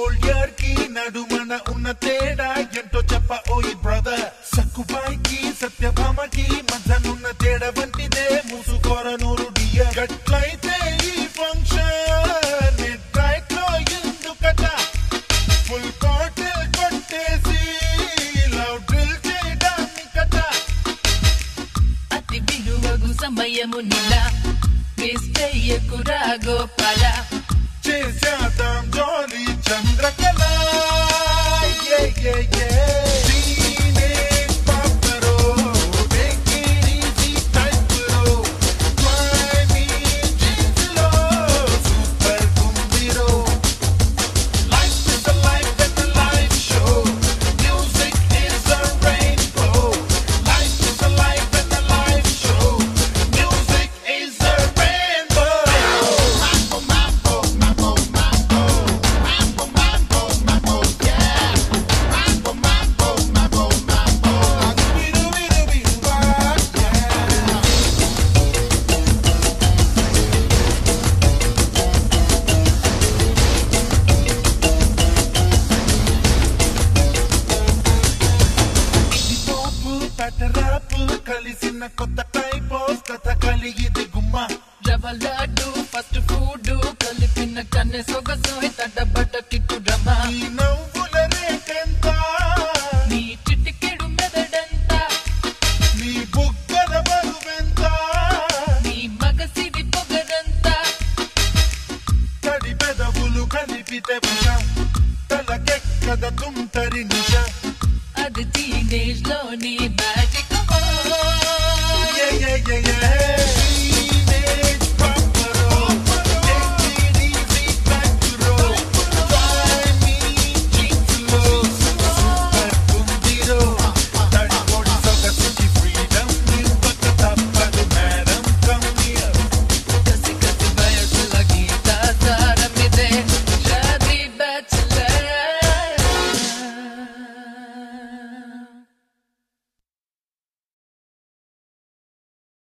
Soldier కి నడుమన ఉన్న తేడా ఎంతో చెప్ప ఓయి బ్రదర్ సక్కుబాయికి సత్యభామకి మధ్యనున్న తేడా వంటిదే మూసుకోర నూరు డియర్ గట్లయితే ఈ ఫంక్షన్ మిడ్ నైట్ లో ఎందుకట ఫుల్ బాటిల్ కొట్టేసి లవ్ డ్రిల్ చేయడానికట అతి విలువగు సమయము నిలా వేస్ట్ అయ్యకురా గోపాల చేసేద్దాం జోలి Chandrakala Yeah, yeah, yeah. Teenage papero, take it easy type లో, grimy jeans లో, super గుండీరో. Life is a life and a life show. Music is a rainbow. Life is a life and a life show. Music is a rainbow. Mambo, mambo, mambo, mambo. Mambo, mambo, mambo, yeah. Mambo, mambo, mambo, mambo. Doo-doo-doo-doo-doo, yeah. పోపు పటరాపు కలిసిన కొత్త type of కథ కలిగిది గుమ్మ రవ laddu first food కలిపిన కన్నె సొగసు తడబడ్డ kit Rama ఈ నవ్వుల రేటెంత నీ చిటికెడు మెదడంతా నీ బుగ్గల బరువెంత నీ మగసిరి పొగరంతా తడి పెదవులు కలిపితే పుష తలకెక్కద తుంటరి నిష అది టీనేజ్ లోని magic Yeah, yeah, yeah, yeah.